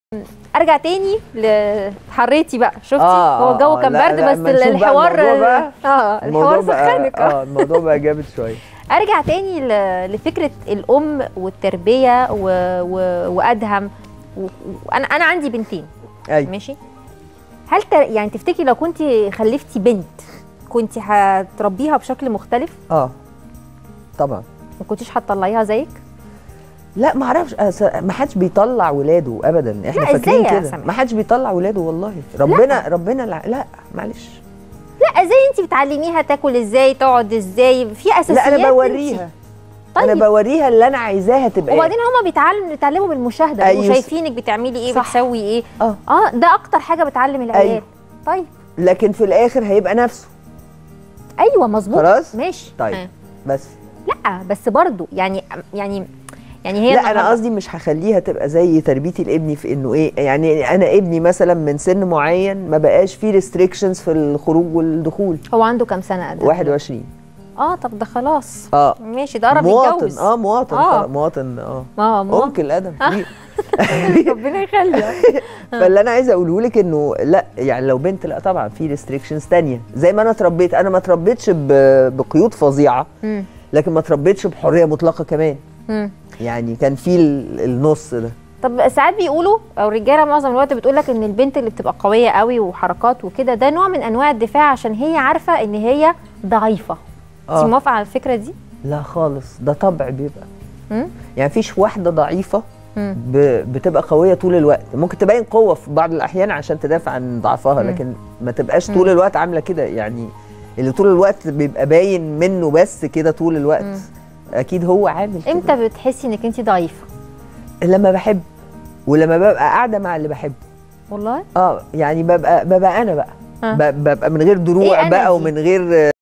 ارجع تاني لحريتي بقى شفتي آه، هو الجو آه، كان لا، برد لا، بس أما نشوف بقى الحوار الموضوع بقى. اه الحوار سخنك آه. اه الموضوع بقى جامد شويه ارجع تاني ل- لفكره الام والتربيه و... و... وادهم و- وانا انا عندي بنتين ايوه ماشي هل ت... يعني تفتكري لو كنت خلفتي بنت كنت هتربيها بشكل مختلف اه طبعا ما كنتيش هتطلعيها زيك لا ما اعرفش أس- ما حدش بيطلع ولاده ابدا احنا لا، فاكرين إزاي يا كده سماح؟ ما حدش بيطلع ولاده والله ربنا ربنا الع... لا معلش لا ازاي انت بتعلميها تاكل ازاي تقعد ازاي في اساسيات لا انا انت- بوريها طيب انا بوريها اللي انا عايزاها تبقى وبعدين هما بيتعلموا بيتعلموا بالمشاهده أيوة. أيوة. شايفينك بتعملي ايه صح. بتسوي ايه اه اه ده اكتر حاجه بتعلم العيال أيوة. طيب لكن في الاخر هيبقى نفسه ايوه مظبوط خلاص؟ ماشي طيب. آه. بس لا بس برضو يعني يعني يعني هي لا انا النهاردة- قصدي مش هخليها تبقى زي تربيتي لابني في انه ايه يعني انا ابني مثلا من سن معين ما بقاش فيه ريستريكشنز في الخروج والدخول هو عنده كام سنه قد 21 اه طب ده خلاص اه ماشي ده قرب مواطن يتجوز اه مواطن آه. آه. مواطن اه اه ماما ممكن ادم كبير ربنا يخليها فاللي انا عايزه اقوله لك انه لا يعني لو بنت لا طبعا في ريستريكشنز تانية زي ما انا اتربيت انا ما اتربيتش ب- بقيود فظيعه مم. لكن ما اتربيتش بحريه مطلقه كمان مم. يعني كان في ال- النص ده طب ساعات بيقولوا او الرجاله معظم الوقت بتقول لك ان البنت اللي بتبقى قويه قوي وحركات وكده ده نوع من انواع الدفاع عشان هي عارفه ان هي ضعيفه انت آه. موافقه على الفكره دي لا خالص ده طبع بيبقى مم؟ يعني مفيش واحده ضعيفه مم. ب... بتبقى قويه طول الوقت ممكن تبين قوه في بعض الاحيان عشان تدافع عن ضعفها مم. لكن ما تبقاش طول الوقت عامله كده يعني اللي طول الوقت بيبقى باين منه بس كده طول الوقت مم. اكيد هو عامل كده امتى بتحسي انك انت ضعيفه لما بحب ولما ببقى قاعده مع اللي بحبه والله اه يعني ببقى ببقى انا بقى آه. ب- ببقى من غير إيه دروع أنا بقى دي؟ ومن غير